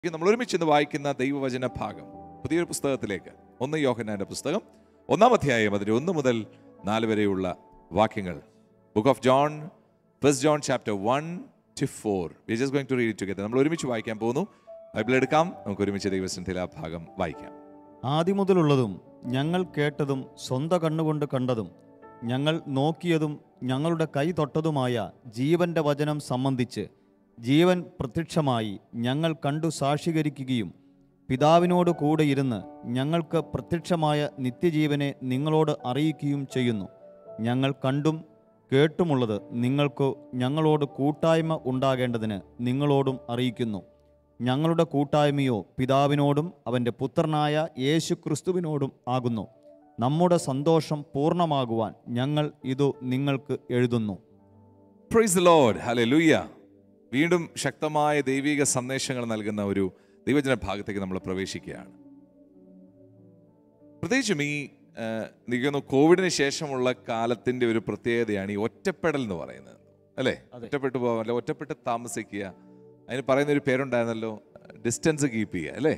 ഇത് നമ്മൾ ഒരുമിച്ച് ഇന്ന് വായിക്കുന്ന ദൈവവചന ഭാഗം പുതിയൊരു പുസ്തകത്തിലേക്ക് ഒന്ന് യോഹന്നാന്റെ പുസ്തകം ഒന്നാം അധ്യായം അതിന്റെ ഒന്ന് മുതൽ നാല് വരെയുള്ള വാക്യങ്ങൾ book of John first John chapter one to four we just going to read together നമ്മൾ ഒരുമിച്ച് വായിക്കാൻ പോകുന്നു ബൈബിൾ എടുക്കാം നമുക്ക് ഒരുമിച്ച് ദൈവസനത്തിൽ ആ ഭാഗം വായിക്കാം ആദിമുതലുള്ളതും ഞങ്ങൾ കേട്ടതും സ്വന്ത കണ്ണുകൊണ്ട് കണ്ടതും ഞങ്ങൾ നോക്കിയതും ഞങ്ങളുടെ കൈ തൊട്ടതുമായ ജീവന്റെ വചനം സംബന്ധിച്ച് ജീവൻ പ്രത്യക്ഷമായി ഞങ്ങൾ കണ്ടു സാക്ഷീകരിക്കുകയും പിതാവിനോട് കൂടെ ഇരുന്ന് ഞങ്ങൾക്ക് പ്രത്യക്ഷമായ നിത്യജീവനെ നിങ്ങളോട് അറിയിക്കുകയും ചെയ്യുന്നു ഞങ്ങൾ കണ്ടും കേട്ടുമുള്ളത് നിങ്ങൾക്ക് ഞങ്ങളോട് കൂട്ടായ്മ ഉണ്ടാകേണ്ടതിന് നിങ്ങളോടും അറിയിക്കുന്നു ഞങ്ങളുടെ കൂട്ടായ്മയോ പിതാവിനോടും അവൻ്റെ പുത്രനായ യേശു ക്രിസ്തുവിനോടും ആകുന്നു നമ്മുടെ സന്തോഷം പൂർണ്ണമാകുവാൻ ഞങ്ങൾ ഇത് നിങ്ങൾക്ക് എഴുതുന്നു പ്രൈസ് ദി ലോർഡ് ഹല്ലേലൂയ വീണ്ടും ശക്തമായ ദൈവിക സന്ദേശങ്ങൾ നൽകുന്ന ഒരു ദൈവജന ഭാഗത്തേക്ക് നമ്മൾ പ്രവേശിക്കുകയാണ് പ്രത്യേകിച്ചും ഈ ആ, എനിക്ക് തോന്നുന്നു കോവിഡിന് ശേഷമുള്ള കാലത്തിന്റെ ഒരു പ്രത്യേകതയാണ് ഈ ഒറ്റപ്പെടൽ എന്ന് പറയുന്നത് അല്ലേ അതെ. ഒറ്റപ്പെട്ടു പോകാൻ അല്ലെ ഒറ്റപ്പെട്ട് താമസിക്കുക അതിന് പറയുന്ന ഒരു പേരുണ്ടായിരുന്നല്ലോ ഡിസ്റ്റൻസ് കീപ്പ് ചെയ്യുക അല്ലേ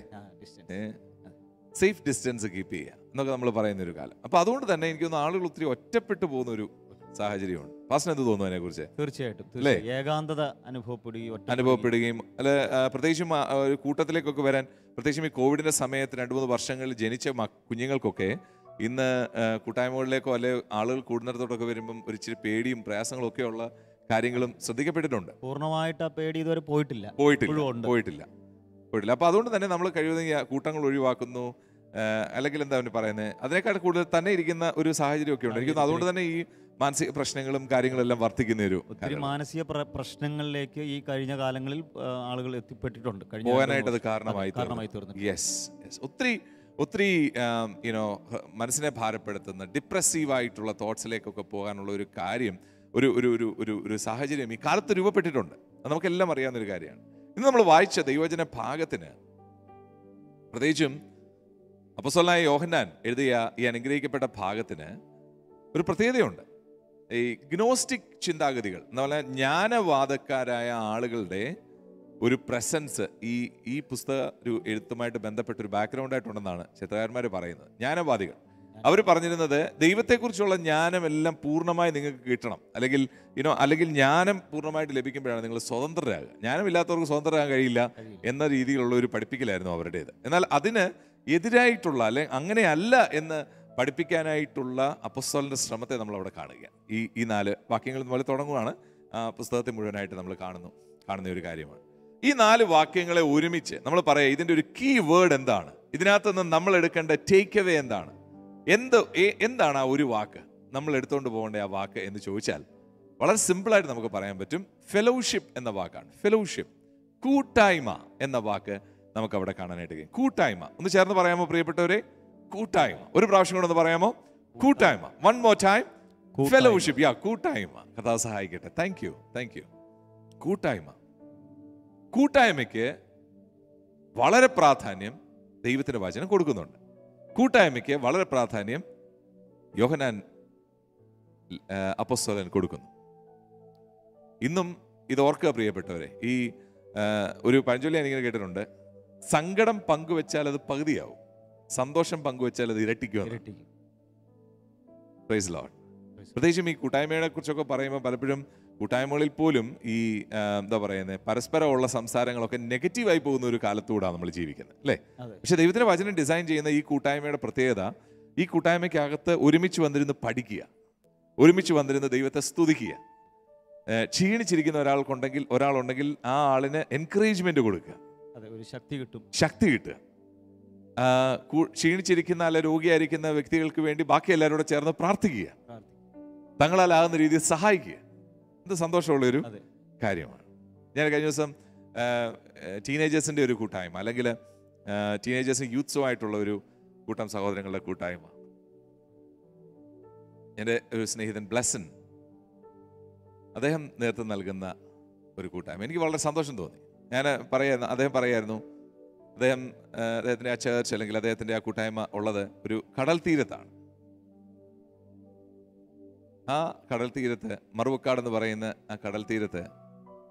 സേഫ് ഡിസ്റ്റൻസ് കീപ്പ് ചെയ്യുക എന്നൊക്കെ നമ്മൾ പറയുന്ന ഒരു കാലം അപ്പൊ അതുകൊണ്ട് തന്നെ എനിക്ക് തോന്നുന്നു ആളുകൾ ഒത്തിരി ഒറ്റപ്പെട്ടു പോകുന്ന ഒരു സാഹചര്യമുണ്ട് പാസിന് എന്ത് തോന്നുന്നു അതിനെ കുറിച്ച് തീർച്ചയായിട്ടും അല്ലേ? തീർച്ചയായും. ഏകാന്തത അനുഭവപ്പെടുകയും ഒറ്റപ്പെടുകയും. അനുഭവപ്പെടുകയും അല്ല ആ, പ്രത്യേകിച്ചും ആ, ഒരു കൂട്ടത്തിലേക്കൊക്കെ വരാൻ പ്രത്യേകിച്ചും ഈ കോവിഡിന്റെ സമയത്ത് രണ്ട് മൂന്ന് വർഷങ്ങളിൽ ജനിച്ച മ- കുഞ്ഞുങ്ങൾക്കൊക്കെ ഇന്ന് ആ, കൂട്ടായ്മകളിലേക്കോ അല്ലെ ആളുകൾ കൂടുന്നിടത്തോട്ടൊക്കെ വരുമ്പം ഒരു ഇച്ചിരി പേടിയും പ്രയാസങ്ങളും ഒക്കെ ഉള്ള കാര്യങ്ങളും ശ്രദ്ധിക്കപ്പെട്ടിട്ടുണ്ട് പൂർണ്ണമായിട്ട് ആ പേടി ഇതുവരെ പോയിട്ടില്ല പോയിട്ടില്ല ഇപ്പോഴും ഉണ്ട്. പോയിട്ടില്ല പോയിട്ടില്ല അപ്പൊ അതുകൊണ്ട് തന്നെ നമ്മൾ കഴിയുന്ന ഈ കൂട്ടങ്ങൾ ഒഴിവാക്കുന്നു ആ, അല്ലെങ്കിൽ എന്താ അവന് പറയുന്നത് അതിനേക്കാൾ കൂടുതൽ തന്നെ ഇരിക്കുന്ന ഒരു സാഹചര്യം ഒക്കെ ഉണ്ട് എനിക്ക് തോന്നുന്നു അതുകൊണ്ട് തന്നെ ഈ മാനസിക പ്രശ്നങ്ങളും കാര്യങ്ങളെല്ലാം വർദ്ധിക്കുന്ന ഒരു ഒത്തിരി കാലമാണ്. മാനസിക പ്ര- പ്രശ്നങ്ങളിലേക്ക് ഈ കഴിഞ്ഞ കാലങ്ങളിൽ ആ, ആളുകൾ എത്തിപ്പെട്ടിട്ടുണ്ട് കഴിഞ്ഞ പോകാനായിട്ട് അത് രണ്ട് കാരണമായി അതെ, കാരണമായി തീർന്നു യെസ് യെസ് ഒത്തിരി ഒത്തിരി യുനോ മനസ്സിനെ ഭാരപ്പെടുത്തുന്ന ഡിപ്രസീവ് ആയിട്ടുള്ള തോട്ട്സിലേക്കൊക്കെ പോകാനുള്ള ഒരു കാര്യം ഒരു ഒരു ഒരു ഒരു ഒരു സാഹചര്യം ഈ കാലത്ത് രൂപപ്പെട്ടിട്ടുണ്ട് അത് നമുക്കെല്ലാം അറിയാവുന്ന ഒരു കാര്യമാണ് ഇന്ന് നമ്മൾ വായിച്ച ദൈവജന ഭാഗത്തിന് പ്രത്യേകിച്ചും അപ്പസ്വലായ യോഹന്നാൻ എഴുതിയ ഈ അനുഗ്രഹിക്കപ്പെട്ട ഭാഗത്തിന് ഒരു പ്രത്യേകതയുണ്ട് ഈ ഗ്നോസ്റ്റിക് ചിന്താഗതികൾ എന്ന് പറഞ്ഞാൽ ജ്ഞാനവാദക്കാരായ ആളുകളുടെ ഒരു പ്രസൻസ് ഈ ഈ പുസ്തക ഒരു എഴുത്തുമായിട്ട് ബന്ധപ്പെട്ട ഒരു ബാക്ക്ഗ്രൗണ്ട് ആയിട്ടുണ്ടെന്നാണ് ചിത്രകാരന്മാർ പറയുന്നത് ജ്ഞാനവാദികൾ അവർ പറഞ്ഞിരുന്നത് ദൈവത്തെക്കുറിച്ചുള്ള ജ്ഞാനമെല്ലാം പൂർണ്ണമായി നിങ്ങൾക്ക് കിട്ടണം അല്ലെങ്കിൽ ഇനോ അല്ലെങ്കിൽ ജ്ഞാനം പൂർണ്ണമായിട്ട് ലഭിക്കുമ്പോഴാണ് നിങ്ങൾ സ്വതന്ത്രരാകുക ജ്ഞാനമില്ലാത്തവർക്ക് സ്വതന്ത്രരാകാൻ കഴിയില്ല കഴിയില്ല. എന്ന രീതിയിലുള്ള ഒരു പഠിപ്പിക്കലായിരുന്നു അവരുടേത് എന്നാൽ അതിന് എതിരായിട്ടുള്ള അല്ലെ അങ്ങനെയല്ല എന്ന് പഠിപ്പിക്കാനായിട്ടുള്ള അപ്പസ്തോലിന്റെ ശ്രമത്തെ നമ്മൾ അവിടെ കാണുക ഈ ഈ നാല് വാക്യങ്ങൾ പോലെ തുടങ്ങുകയാണ് ആ പുസ്തകത്തെ മുഴുവനായിട്ട് നമ്മൾ കാണുന്നു കാണുന്ന ഒരു കാര്യമാണ് ഈ നാല് വാക്യങ്ങളെ ഒരുമിച്ച് നമ്മൾ പറയാം ഇതിന്റെ ഒരു കീ വേർഡ് എന്താണ് ഇതിനകത്ത് നിന്ന് നമ്മൾ എടുക്കേണ്ട ടേക്ക് അവേ എന്താണ് എന്ത് ഏ- എന്താണ് ആ ഒരു വാക്ക് നമ്മൾ എടുത്തുകൊണ്ട് പോകേണ്ട ആ വാക്ക് എന്ന് ചോദിച്ചാൽ വളരെ സിമ്പിളായിട്ട് നമുക്ക് പറയാൻ പറ്റും ഫെലോഷിപ്പ് എന്ന വാക്കാണ് ഫെലോഷിപ്പ് കൂട്ടായ്മ എന്ന വാക്ക് നമുക്ക് അവിടെ കാണാനായിട്ട് കഴിയും കൂട്ടായ്മ ഒന്ന് ചേർന്ന് പറയാമോ പ്രിയപ്പെട്ടവരെ കൂട്ടായ്മ ഒരു പ്രാവശ്യം കൂടെ ഒന്ന് പറയാമോ കൂട്ടായ്മ വൺ മോർ ടൈം കൂട്ടായ്മ. ഫെലോഷിപ്പ് യാ കൂട്ടായ്മ കഥാ സഹായിക്കട്ടെ താങ്ക് യു താങ്ക് യു കൂട്ടായ്മ കൂട്ടായ്മയ്ക്ക് വളരെ പ്രാധാന്യം ദൈവത്തിന്റെ വചനം കൊടുക്കുന്നുണ്ട് കൂട്ടായ്മയ്ക്ക് വളരെ പ്രാധാന്യം യോഹനാൻ ആ, അപ്പസ്തോലൻ കൊടുക്കുന്നു ഇന്നും ഇത് ഓർക്കുക പ്രിയപ്പെട്ടവരെ ഈ ആ, ഒരു പഴഞ്ചൊല്ലി ഞാൻ ഇങ്ങനെ കേട്ടിട്ടുണ്ട് സങ്കടം പങ്കുവെച്ചാൽ അത് പകുതിയാവും സന്തോഷം പങ്കുവെച്ചാൽ അത് ഇരട്ടിക്കും ഇരട്ടിക്കും. പ്രൈസ് ലോഡ് പ്രത്യേകിച്ചും ഈ കൂട്ടായ്മയെ കുറിച്ചൊക്കെ പറയുമ്പോൾ പലപ്പോഴും കൂട്ടായ്മകളിൽ പോലും ഈ ആ, എന്താ പറയുന്നത് പരസ്പരമുള്ള സംസാരങ്ങളൊക്കെ നെഗറ്റീവായി പോകുന്ന ഒരു കാലത്തൂടാണ് നമ്മൾ ജീവിക്കുന്നത് അല്ലേ അതെ പക്ഷെ ദൈവത്തിന്റെ വചനം ഡിസൈൻ ചെയ്യുന്ന ഈ കൂട്ടായ്മയുടെ പ്രത്യേകത ഈ കൂട്ടായ്മയ്ക്കകത്ത് ഒരുമിച്ച് വന്നിരുന്ന് പഠിക്കുക ഒരുമിച്ച് വന്നിരുന്ന് ദൈവത്തെ സ്തുതിക്കുക ഏഹ് ക്ഷീണിച്ചിരിക്കുന്ന ഒരാൾക്കുണ്ടെങ്കിൽ ഒരാളുണ്ടെങ്കിൽ ആ ആളിന് എൻകറേജ്മെന്റ് കൊടുക്കുക അതെ ഒരു ശക്തി കിട്ടും ശക്തി കിട്ടുക ആ, കൂ- ക്ഷീണിച്ചിരിക്കുന്ന അല്ല രോഗിയായിരിക്കുന്ന വ്യക്തികൾക്ക് വേണ്ടി ബാക്കി എല്ലാവരും കൂടെ ചേർന്ന് പ്രാർത്ഥിക്കുക പ്രാർത്ഥിക്കും. തങ്ങളാലാകുന്ന രീതിയിൽ സഹായിക്കുക ഇത് സന്തോഷമുള്ള ഒരു അതെ കാര്യമാണ് ഞാൻ കഴിഞ്ഞ ദിവസം ടീനേജേഴ്സിൻ്റെ ഒരു കൂട്ടായ്മ അല്ലെങ്കിൽ ടീനേജേഴ്സും യൂത്ത്സുമായിട്ടുള്ള ഒരു കൂട്ടം സഹോദരങ്ങളുടെ കൂട്ടായ്മ എൻ്റെ ഒരു സ്നേഹിതൻ ബ്ലസൻ അദ്ദേഹം നേതൃത്വം നൽകുന്ന ഒരു കൂട്ടായ്മ എനിക്ക് വളരെ സന്തോഷം തോന്നി ഞാൻ പറയായിരുന്നു അദ്ദേഹം പറയായിരുന്നു അദ്ദേഹം ആ, അദ്ദേഹത്തിൻ്റെ ആ ചേർച്ച് അല്ലെങ്കിൽ അദ്ദേഹത്തിൻ്റെ ആ കൂട്ടായ്മ ഉള്ളത് ഒരു കടൽ തീരത്താണ് ആ കടൽ തീരത്ത് മറുവക്കാട് എന്ന് പറയുന്ന ആ കടൽ തീരത്ത്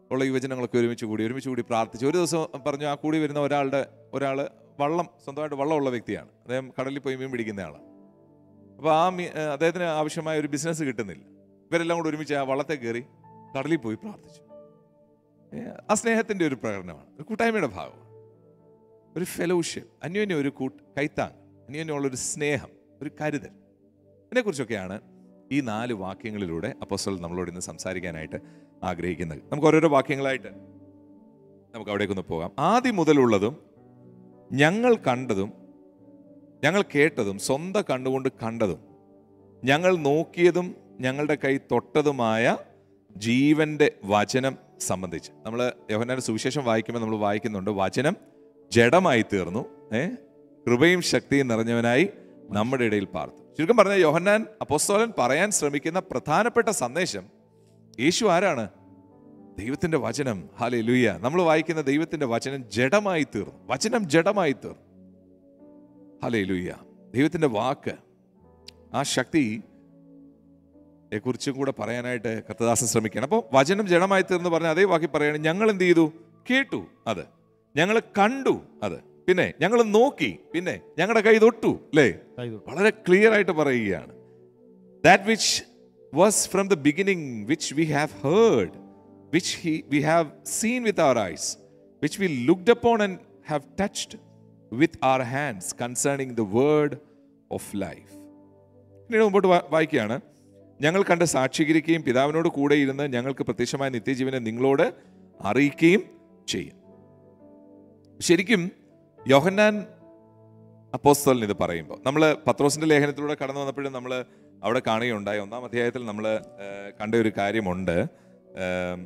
ഉള്ള യുവജനങ്ങളൊക്കെ ഒരുമിച്ച് കൂടി ഒരുമിച്ച് കൂടി പ്രാർത്ഥിച്ചു ഒരു ദിവസം പറഞ്ഞു ആ കൂടി വരുന്ന ഒരാളുടെ ഒരാൾ വള്ളം സ്വന്തമായിട്ട് വള്ളമുള്ള വ്യക്തിയാണ് അദ്ദേഹം കടലിൽ പോയി മീൻ പിടിക്കുന്ന ആളാണ് അപ്പോൾ ആ മീ ഏഹ് അദ്ദേഹത്തിന് ആവശ്യമായ ഒരു ബിസിനസ് കിട്ടുന്നില്ല ഇവരെല്ലാം കൂടി ഒരുമിച്ച് ആ വള്ളത്തെ കയറി കടലിൽ പോയി പ്രാർത്ഥിച്ചു ഏഹ് ആ സ്നേഹത്തിൻ്റെ ഒരു പ്രകടനമാണ് ഒരു കൂട്ടായ്മയുടെ ഭാഗമാണ് ഒരു ഫെലോഷ്യം അന്യോന്യം ഒരു കൂട്ട് കൈത്താങ് അന്യോന്യമുള്ളൊരു സ്നേഹം ഒരു കരുതൽ ഇതിനെക്കുറിച്ചൊക്കെയാണ് ഈ നാല് വാക്യങ്ങളിലൂടെ അപ്പോസ്റ്റൽ നമ്മളോട് ഇന്ന് സംസാരിക്കാനായിട്ട് ആഗ്രഹിക്കുന്നത് നമുക്ക് ഓരോരോ വാക്യങ്ങളായിട്ട് നമുക്ക് അവിടേക്കൊന്ന് പോകാം ആദ്യം മുതലുള്ളതും ഞങ്ങൾ കണ്ടതും ഞങ്ങൾ കേട്ടതും സ്വന്തം കണ്ടുകൊണ്ട് കണ്ടതും ഞങ്ങൾ നോക്കിയതും ഞങ്ങളുടെ കൈ തൊട്ടതുമായ ജീവന്റെ വചനം സംബന്ധിച്ച് നമ്മൾ യോഹന്നാന്റെ സുവിശേഷം വായിക്കുമ്പോൾ നമ്മൾ വായിക്കുന്നുണ്ട് വചനം ജഡമായി തീർന്നു ഏ കൃപയും ശക്തിയും നിറഞ്ഞവനായി നമ്മുടെ ഇടയിൽ പാർത്തു ചുരുക്കം പറഞ്ഞ യോഹന്നാൻ അപ്പോസ്തോലൻ പറയാൻ ശ്രമിക്കുന്ന പ്രധാനപ്പെട്ട സന്ദേശം യേശു ആരാണ് ദൈവത്തിന്റെ വചനം ഹാലേ ലൂയ നമ്മൾ വായിക്കുന്ന ദൈവത്തിന്റെ വചനം ജഡമായി തീർന്നു വചനം ജഡമായി തീർന്നു ഹാലേ ലൂയ ദൈവത്തിന്റെ വാക്ക് ആ ശക്തി കുറിച്ചും കൂടെ പറയാനായിട്ട് കർത്തദാസൻ ശ്രമിക്കണം അപ്പോൾ വചനം ജഡമായി തീർന്ന് പറഞ്ഞ അതേ വാക്കി പറയാണ് ഞങ്ങൾ എന്ത് ചെയ്തു കേട്ടു അത് ഞങ്ങൾ കണ്ടു അത് പിന്നെ ഞങ്ങൾ നോക്കി പിന്നെ ഞങ്ങളുടെ കൈ തൊട്ടു അല്ലേ കൈതൊട്ടു വളരെ ക്ലിയർ ആയിട്ട് പറയുകയാണ് that which was from the beginning which we have heard which he we have seen with our eyes which we looked upon and have touched with our hands concerning the word of life പിന്നീട് മുമ്പോട്ട് വാ- വായിക്കുകയാണ് ഞങ്ങൾ കണ്ട് സാക്ഷീകരിക്കുകയും പിതാവിനോട് കൂടെ ഇരുന്ന് ഞങ്ങൾക്ക് പ്രത്യക്ഷമായ നിത്യജീവനെ നിങ്ങളോട് അറിയിക്കുകയും ചെയ്യും ശരിക്കും യോഹന്നാൻ അപ്പോസ്തലൻ ഇത് പറയുമ്പോൾ നമ്മൾ പത്രോസിന്റെ ലേഖനത്തിലൂടെ കടന്നു വന്നപ്പോഴും നമ്മൾ അവിടെ കാണുകയുണ്ടായി ഒന്നാം അധ്യായത്തിൽ നമ്മൾ കണ്ട ഒരു കാര്യമുണ്ട് ഏം,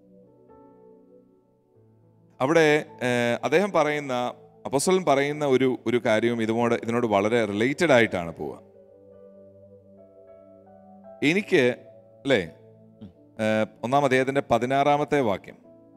അവിടെ ഏഹ്, അദ്ദേഹം പറയുന്ന അപ്പോസ്തലൻ പറയുന്ന ഒരു ഒരു കാര്യവും ഇതുമോട് ഇതിനോട് വളരെ റിലേറ്റഡ് ആയിട്ടാണ് പോവുക എനിക്ക് അല്ലേ ഏഹ്, ഒന്നാം അധ്യായത്തിന്റെ പതിനാറാമത്തെ വാക്യം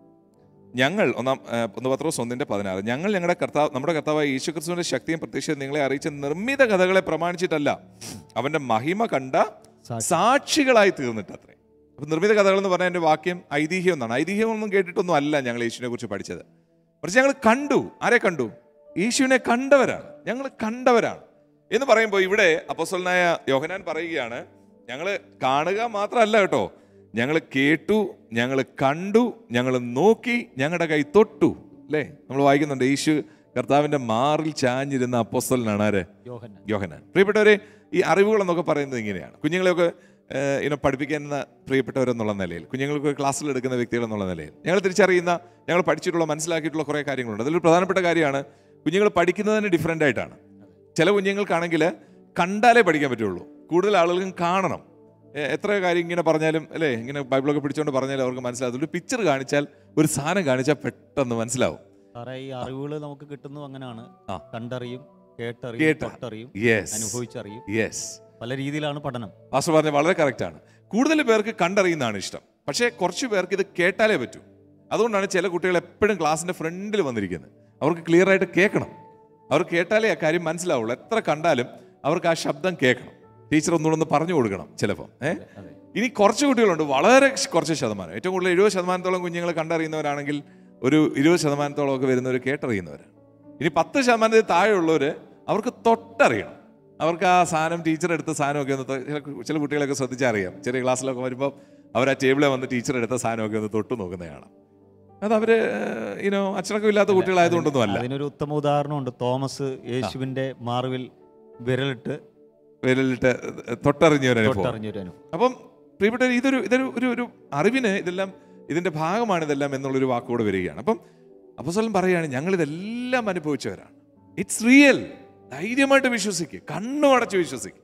ഞങ്ങൾ ഒന്നാം ഏഹ്, ഒന്ന് പത്രോസ് ഒന്നിന്റെ പതിനാറ് ഞങ്ങൾ ഞങ്ങളുടെ കർത്താവ് നമ്മുടെ കർത്താവായ യേശു ക്രിസ്തുവിന്റെ ശക്തിയും പ്രത്യക്ഷ നിങ്ങളെ അറിയിച്ച നിർമ്മിത കഥകളെ പ്രമാണിച്ചിട്ടല്ല അവന്റെ മഹിമ കണ്ട സാക്ഷി. സാക്ഷികളായി തീർന്നിട്ട് അത്രേ അപ്പൊ നിർമ്മിത കഥകൾ എന്ന് പറഞ്ഞ എൻ്റെ വാക്യം ഐതിഹ്യം എന്നാണ് ഐതിഹ്യം ഒന്നും കേട്ടിട്ടൊന്നും അല്ല ഞങ്ങൾ യേശുവിനെ കുറിച്ച് പഠിച്ചത് പക്ഷെ ഞങ്ങൾ കണ്ടു ആരെ കണ്ടു യേശുവിനെ കണ്ടവരാണ് ഞങ്ങൾ കണ്ടവരാണ് എന്ന് പറയുമ്പോൾ ഇവിടെ അപ്പോസ്തലനായ യോഹനാൻ പറയുകയാണ് ഞങ്ങൾ കാണുക മാത്രമല്ല കേട്ടോ ഞങ്ങൾ കേട്ടു ഞങ്ങൾ കണ്ടു ഞങ്ങൾ നോക്കി ഞങ്ങളുടെ കൈ തൊട്ടു അല്ലേ നമ്മൾ വായിക്കുന്നുണ്ട് യേശു കർത്താവിന്റെ മാറിൽ ചാഞ്ഞിരുന്ന അപ്പോസ്തലനാണ് ആര് യോഹന്നാൻ യോഹനാൻ പ്രിയപ്പെട്ടവരെ ഈ അറിവുകൾ എന്നൊക്കെ പറയുന്നത് ഇങ്ങനെയാണ് കുഞ്ഞുങ്ങളെയൊക്കെ ഇനം പഠിപ്പിക്കുന്ന പ്രിയപ്പെട്ടവരെന്നുള്ള നിലയിൽ കുഞ്ഞുങ്ങൾക്ക് ക്ലാസ്സിൽ എടുക്കുന്ന വ്യക്തികൾ എന്നുള്ള നിലയിൽ ഞങ്ങൾ തിരിച്ചറിയുന്ന ഞങ്ങൾ പഠിച്ചിട്ടുള്ള മനസ്സിലാക്കിയിട്ടുള്ള കുറേ കാര്യങ്ങളുണ്ട് അതിലൊരു പ്രധാനപ്പെട്ട കാര്യമാണ് കുഞ്ഞുങ്ങൾ പഠിക്കുന്നതിന് ഡിഫറെൻ്റ് ആയിട്ടാണ് ചില കുഞ്ഞുങ്ങൾക്കാണെങ്കിൽ കണ്ടാലേ പഠിക്കാൻ പറ്റുള്ളൂ കൂടുതൽ ആളുകൾക്കും കാണണം എ- എത്ര കാര്യം ഇങ്ങനെ പറഞ്ഞാലും അല്ലേ ഇങ്ങനെ ബൈബിളൊക്കെ പിടിച്ചുകൊണ്ട് പറഞ്ഞാലും അവർക്ക് മനസ്സിലാകും ഒരു പിക്ചർ കാണിച്ചാൽ ഒരു സാധനം കാണിച്ചാൽ പെട്ടെന്ന് മനസ്സിലാവും സാറേ ഈ അറിവുകൾ നമുക്ക് കിട്ടുന്നത് അങ്ങനെയാണ് ആ. കണ്ടറിയും കേട്ടറിയും കേട്ട. തൊട്ടറിയും യെസ് അനുഭവിച്ചറിയും യെസ് പല രീതിയിലാണ് പഠനം മാസ്റ്റർ പറഞ്ഞ വളരെ കറക്റ്റ് ആണ് കൂടുതൽ പേർക്ക് കണ്ടറിയുന്നതാണ് ഇഷ്ടം പക്ഷേ കുറച്ച് പേർക്ക് ഇത് കേട്ടാലേ പറ്റൂ അതുകൊണ്ടാണ് ചില കുട്ടികൾ എപ്പോഴും ക്ലാസ്സിന്റെ ഫ്രണ്ടിൽ വന്നിരിക്കുന്നത് അവർക്ക് ക്ലിയർ ആയിട്ട് കേൾക്കണം അവർ കേട്ടാലേ ആ കാര്യം മനസ്സിലാവുള്ളൂ എത്ര കണ്ടാലും അവർക്ക് ആ ശബ്ദം കേൾക്കണം ടീച്ചർ ഒന്നുകൂടെ ഒന്ന് പറഞ്ഞു കൊടുക്കണം ചിലപ്പോൾ ഏഹ് അതെ ഇനി കുറച്ച് കുട്ടികളുണ്ട് വളരെ കുറച്ച് ശതമാനം ഏറ്റവും കൂടുതൽ എഴുപത് ശതമാനത്തോളം കുഞ്ഞുങ്ങൾ കണ്ടറിയുന്നവരാണെങ്കിൽ ഒരു ഇരുപത് ശതമാനത്തോളം ഒക്കെ വരുന്നവർ കേട്ടറിയുന്നവർ ഇനി പത്ത് ശതമാനത്തിൽ താഴെയുള്ളവർ അവർക്ക് തൊട്ടറിയണം അവർക്ക് ആ സാധനം ടീച്ചർ എടുത്ത സാധനമൊക്കെ ഒന്ന് തൊ- ചില കു- ചില കുട്ടികളൊക്കെ ശ്രദ്ധിച്ചറിയാം ചെറിയ ക്ലാസ്സിലൊക്കെ വരുമ്പോൾ അവർ ആ ടേബിളിൽ വന്ന് ടീച്ചർ എടുത്ത സാധനമൊക്കെ ഒന്ന് തൊട്ട് നോക്കുന്നതാണ് അത് അവര് ഇനോ അച്ചടക്കം ഇല്ലാത്ത കുട്ടികളായതുകൊണ്ടൊന്നും അല്ല അതിനൊരു ഉത്തമ ഉദാഹരണമുണ്ട് തോമസ് യേശുവിന്റെ മാർവിൽ വിരലിട്ട് വിരലിട്ട് തൊട്ടറിഞ്ഞ ഒരു അനുഭവം തൊട്ടറിഞ്ഞൊരു അനുഭവം അപ്പം പ്രിയപ്പെട്ട ഇതൊരു ഇതൊരു ഒരു ഒരു അറിവിന് ഇതെല്ലാം ഇതിന്റെ ഭാഗമാണ് ഇതെല്ലാം എന്നുള്ളൊരു വാക്കുകൂടെ വരികയാണ് അപ്പം അപ്പസ്വലം പറയുകയാണ് ഞങ്ങൾ ഇതെല്ലാം അനുഭവിച്ചവരാണ് ഇറ്റ്സ് റിയൽ ധൈര്യമായിട്ട് വിശ്വസിക്കുക കണ്ണു അടച്ച് വിശ്വസിക്കുക